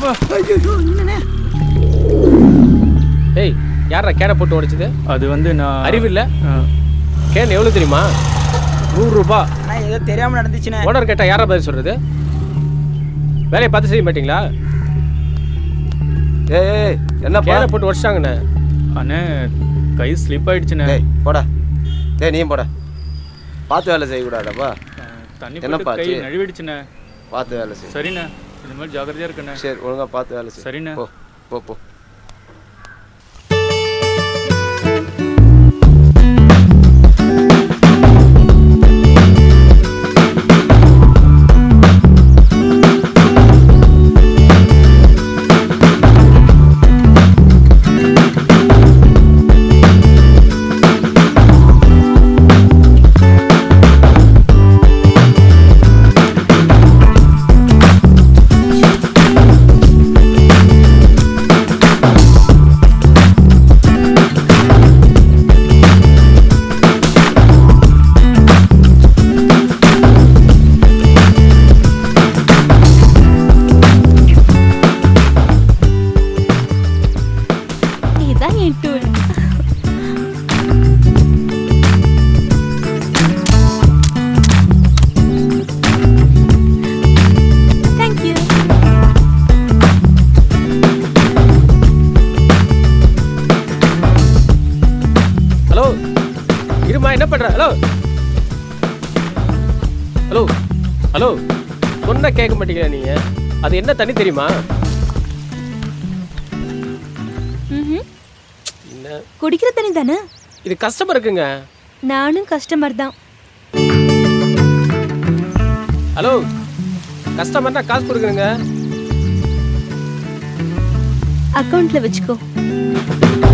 விடுப்பா ஐயோ என்னண்ணே ஏய் யாரா கேனை போட்டு உடைச்சது அது வந்து நான் அறிவு இல்ல ஆ, கேன் எவ்வளோ தெரியுமா நூறு ரூபா அண்ணா ஏதோ தெரியாம நடந்துச்சுண்ணே ஓனர் கேட்டா யாரா பதில் சொல்றது வேலையை பார்த்து செய்ய மாட்டீங்களா ஏய் ஏய் என்னப்பா கேனை போட்டு உடச்சிட்டாங்கண்ணே அண்ணே கை ஸ்லிப் ஆயிடுச்சுண்ணே டேய் போடா டேய் நீயும் போடா பார்த்து வேலை செய்யக்கூடாதாப்பா ஆ, தண்ணி என்னப்பா போட்டு கை ஆச்சு? நழுவிடுச்சுண்ணே பார்த்து வேலை செய் சரிண்ணே இந்த மாதிரி ஜாக்கிரதையா இருக்கண்ணே சரி ஒழுங்கா பார்த்து வேலை செய் சரிண்ணே. போ போ போ இதுதான் என் டூல் தேங்க்யூ ஹலோ இருமா என்ன பண்ற ஹலோ ஹலோ ஹலோ சொன்னா கேட்க மாட்டீங்களா நீங்க அது என்ன தண்ணி தெரியுமா ம்ஹும். என்ன குடிக்கிற தண்ணி தானே இது கஸ்டமர் இருக்குங்க நானும் கஸ்டமர் தான் ஹலோ கஸ்டமர்னா காசு கொடுக்குறேங்க அக்கவுண்ட்ல வச்சுக்கோ